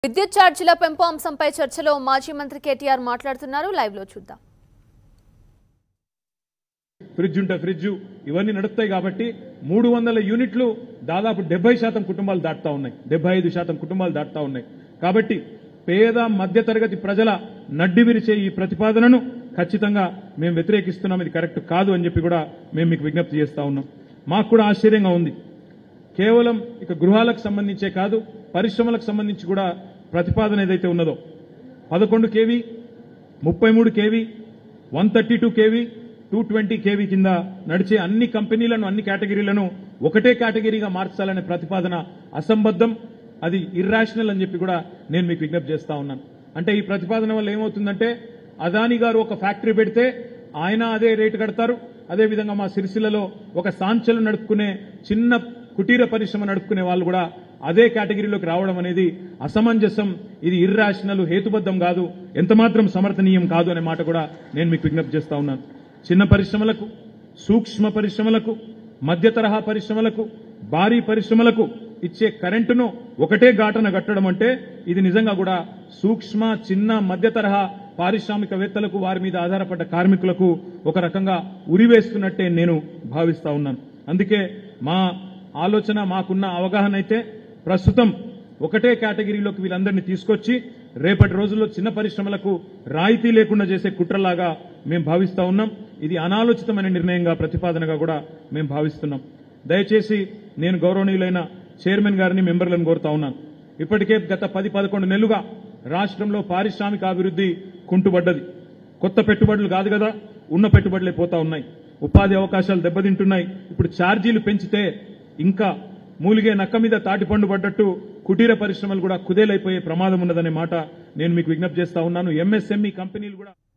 విద్యుత్ ఛార్జీల పెంపు అంశంపై చర్చలో మాజీ మంత్రి కేటీఆర్ మాట్లాడుతున్నారు లైవ్ లో చూద్దాం ఫ్రిడ్జ్ ఉంటే ఫ్రిడ్జ్ ఇవన్నీ నడుస్తాయి కాబట్టి మూడు వందల యూనిట్లు దాదాపు డెబ్బై శాతం కుటుంబాలు దాటుతా ఉన్నాయి డెబ్బై ఐదు శాతం కుటుంబాలు దాటుతా ఉన్నాయి కాబట్టి పేద మధ్యతరగతి ప్రజల నడ్డి విరిచే ఈ ప్రతిపాదనను ఖచ్చితంగా మేము వ్యతిరేకిస్తున్నాం ఇది కరెక్ట్ కాదు అని చెప్పి కూడా మేము మీకు విజ్ఞప్తి చేస్తా ఉన్నాం మాకు కూడా ఆశ్చర్యంగా ఉంది కేవలం ఇక గృహాలకు సంబంధించే కాదు పరిశ్రమలకు సంబంధించి కూడా ప్రతిపాదన ఏదైతే ఉన్నదో పదకొండు కేవీ ముప్పై మూడు KV one thirty two KV two twenty KV కింద నడిచే అన్ని కంపెనీలను అన్ని కేటగిరీలను ఒకటే కేటగిరీగా మార్చాలనే ప్రతిపాదన అసంబద్ధం అది ఇర్రాషనల్ అని చెప్పి కూడా నేను మీకు విజ్ఞప్తి చేస్తా ఉన్నాను అంటే ఈ ప్రతిపాదన వల్ల ఏమవుతుందంటే అదాని గారు ఒక ఫ్యాక్టరీ పెడితే ఆయన అదే రేటు కడతారు అదేవిధంగా మా సిరిసిల్లలో ఒక సాంచలు నడుపుకునే చిన్న కుటీర పరిశ్రమ నడుపుకునే వాళ్ళు కూడా అదే కేటగిరీలోకి రావడం అనేది అసమంజసం ఇది ఇర్రాషనల్ హేతుబద్ధం కాదు ఎంతమాత్రం సమర్థనీయం కాదు అనే మాట కూడా నేను మీకు విజ్ఞప్తి చేస్తా ఉన్నాను చిన్న పరిశ్రమలకు సూక్ష్మ పరిశ్రమలకు మధ్య తరహా పరిశ్రమలకు భారీ పరిశ్రమలకు ఇచ్చే కరెంటును ఒకటే ఘాటన కట్టడం అంటే ఇది నిజంగా కూడా సూక్ష్మ చిన్న మధ్య తరహా పారిశ్రామికవేత్తలకు వారి మీద ఆధారపడ్డ కార్మికులకు ఒక రకంగా ఉరివేస్తున్నట్టే నేను భావిస్తా ఉన్నాను అందుకే మా ఆలోచన మాకున్న అవగాహన అయితే ప్రస్తుతం ఒకటే కేటగిరీలోకి వీళ్ళందరినీ తీసుకొచ్చి రేపటి రోజుల్లో చిన్న పరిశ్రమలకు రాయితీ లేకుండా చేసే కుట్రలాగా మేము భావిస్తా ఉన్నాం ఇది అనాలోచితమైన నిర్ణయంగా ప్రతిపాదనగా కూడా మేము భావిస్తున్నాం దయచేసి నేను గౌరవనీయులైన చైర్మన్ గారిని మెంబర్లను కోరుతా ఉన్నాను ఇప్పటికే గత పది పదకొండు నెలలుగా రాష్ట్రంలో పారిశ్రామిక అభివృద్ధి కుంటుపడ్డది కొత్త పెట్టుబడులు కాదు కదా ఉన్న పెట్టుబడులే పోతా ఉన్నాయి ఉపాధి అవకాశాలు దెబ్బతింటున్నాయి ఇప్పుడు ఛార్జీలు పెంచితే ఇంకా మూలిగే నక్క మీద తాటిపండు పడ్డట్టు కుటీర పరిశ్రమలు కూడా కుదేలైపోయే ప్రమాదం ఉన్నదనే మాట నేను మీకు విజ్ఞప్తి చేస్తా ఉన్నాను ఎంఎస్ఎంఈ కంపెనీలు కూడా